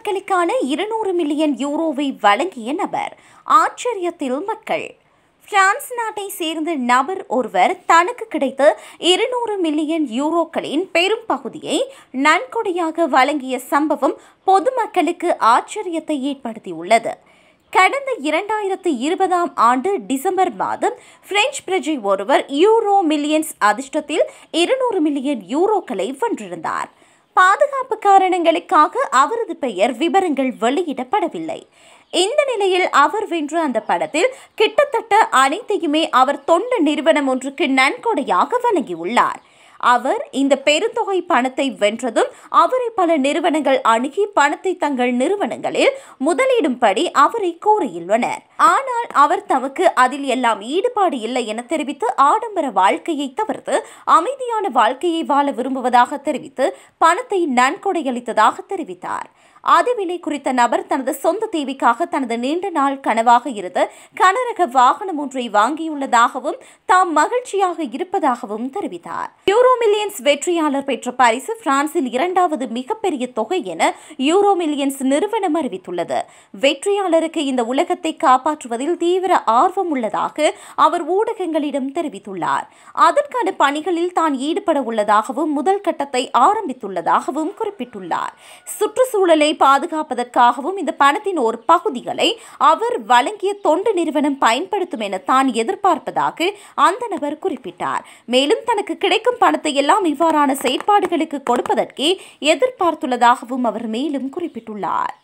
பொதுமக்களுக்கான இருநூறு மில்லியன் யூரோவை வழங்கிய நபர் ஆச்சரியத்தில் மக்கள் பிரான்ஸ் நாட்டை சேர்ந்த நபர் ஒருவர் தனக்கு கிடைத்த இருநூறு மில்லியன் யூரோக்களின் பெரும் பகுதியை நன்கொடையாக வழங்கிய சம்பவம் பொதுமக்களுக்கு ஆச்சரியத்தை ஏற்படுத்தியுள்ளது கடந்த இரண்டாயிரத்து இருபதாம் ஆண்டு டிசம்பர் மாதம் பிரெஞ்சு பிரஜை ஒருவர் யூரோ மில்லியன்ஸ் அதிர்ஷ்டத்தில் இருநூறு மில்லியன் யூரோக்களை வென்றிருந்தார் பாதுகாப்பு காரணங்களுக்காக அவரது பெயர் விவரங்கள் வெளியிடப்படவில்லை இந்த நிலையில் அவர் வென்ற அந்த படத்தில் கிட்டத்தட்ட அனைத்தையுமே அவர் தொண்டு நிறுவனம் ஒன்றுக்கு நன்கொடையாக வழங்கியுள்ளார் அவர் இந்த பெருந்தொகை பணத்தை வென்றதும் அவரை பல நிறுவனங்கள் அணுகி பணத்தை தங்கள் நிறுவனங்களில் முதலீடும்படி அவரை கோரியுள்ளனர் ஆனால் அவர் தமக்கு அதில் எல்லாம் ஈடுபாடு இல்லை என தெரிவித்து ஆடம்பர வாழ்க்கையை தவிர்த்து அமைதியான வாழ்க்கையை வாழ விரும்புவதாக தெரிவித்து பணத்தை நன்கொடையளித்ததாக தெரிவித்தார் அதுவிலை குறித்த நபர் தனது சொந்த தேவைக்காக தனது நீண்ட நாள் கனவாக இருந்த கனரக வாகனம் ஒன்றை வாங்கியுள்ளதாகவும் தாம் மகிழ்ச்சியாக இருப்பதாகவும் தெரிவித்தார் யூரோ மில்லியன்ஸ் வெற்றியாளர் பெற்ற பரிசு பிரான்சில் இரண்டாவது மிகப்பெரிய தொகை என யூரோ மில்லியன்ஸ் நிறுவனம் அறிவித்துள்ளது வெற்றியாளருக்கு இந்த உலகத்தை காப்பாற்றுவதில் தீவிர ஆர்வம் உள்ளதாக அவர் ஊடகங்களிடம் தெரிவித்துள்ளார் அதற்கான பணிகளில் தான் ஈடுபட உள்ளதாகவும் முதல் கட்டத்தை ஆரம்பித்துள்ளதாகவும் குறிப்பிட்டுள்ளார் சுற்றுச்சூழலை பாதுகாப்பதற்காகவும் இந்த பணத்தின் ஒரு பகுதிகளை அவர் வழங்கிய தொண்டு நிறுவனம் பயன்படுத்தும் என தான் எதிர்பார்ப்பதாக அந்த நபர் குறிப்பிட்டார் மேலும் தனக்கு கிடைக்கும் பணத்தை எல்லாம் இவ்வாறான செயற்பாடுகளுக்கு கொடுப்பதற்கே எதிர்பார்த்துள்ளதாகவும் அவர் மேலும் குறிப்பிட்டுள்ளார்